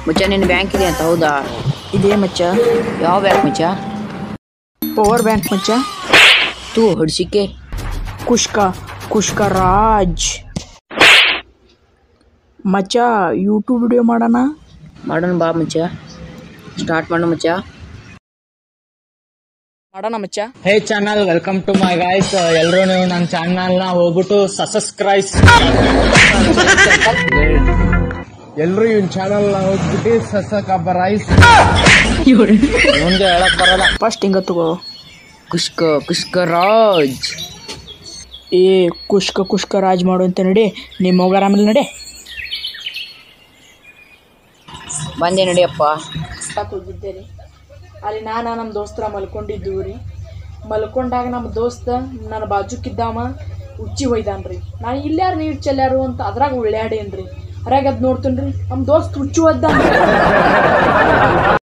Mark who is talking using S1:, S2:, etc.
S1: ಮಚ್ಚ ನಿನ್ನ ಬ್ಯಾಂಕ್ ಇದೆ ಅಂತ ಹೌದಾ
S2: ಇದೇ ಮಚ್ಚ
S1: ಯಾವ ಬ್ಯಾಂಕ್ ಮಚ್ಚ
S2: ಪವರ್ ಬ್ಯಾಂಕ್ ಮಚ್ಚ
S1: ತೂ ಹೊಡ್ಸಿಕೆ
S2: ಕುಷ್ಕ ಕುಷ್ಕ ರಾಜ್ ಮಚ್ಚ ಯೂಟ್ಯೂಬ್ ವಿಡಿಯೋ ಮಾಡೋಣ
S1: ಮಾಡೋಣ ಬಾ ಮಚ್ಚ ಸ್ಟಾರ್ಟ್ ಮಾಡು ಮಚ್ಚ
S2: ಮಾಡೋಣ ಮಚ್ಚ
S3: hey channel welcome to my guys ಎಲ್ಲರೂ ನೀವು ನನ್ನ ಚಾನಲ್ ನ ಹೋಗ್ಬಿಟ್ಟು ಸಬ್ಸ್ಕ್ರೈಬ್
S4: ಎಲ್ರು ಇವನ್ ಚಾನಲ್ ಹೋಗ್ಬಿಟ್ಟು ಸಸಕಬರೈಸ್
S3: ಮುಂದೆ ಹೇಳಕ್ ಬರಲ್ಲ
S2: ಫಸ್ಟ್ ಹಿಂಗ ತಗೋ
S1: ಕುಷ್ಕ ಕುಷ್ಕ ರಾಜ್
S2: ಏ ಕುಷ್ಕ ಕುಷ್ಕ ರಾಜ್ ಮಾಡು ಅಂತ ನಡಿ ನಿಮ್ಮ ಹೋಗಾರ ಆಮೇಲೆ ನಡೆ
S1: ಬಂದೆ ನಡಿಯಪ್ಪ
S2: ಹೋಗಿದ್ದೆ ರೀ ಅಲ್ಲಿ ನಾನು ನಮ್ಮ ದೋಸ್ತರ ಮಲ್ಕೊಂಡಿದ್ದು ರೀ ಮಲ್ಕೊಂಡಾಗ ನಮ್ಮ ದೋಸ್ತ ನನ್ನ ಬಾಜುಕಿದ್ದಾವ ಉಚ್ಚಿ ಒಯ್ದಾನ್ರಿ ನಾನು ಇಲ್ಲಾರು ನೀರು ಚೆಲ್ಲಾರು ಅಂತ ಅದ್ರಾಗ ಉಳ್ಳಾಡೇನ್ರಿ ಅರಾಗ ಅದ್ ನೋಡ್ತೀನಿ ರೀ ನಮ್ಮ ದೋಸ್ತ್ ಹುಚ್ಚು ಒದ್ದ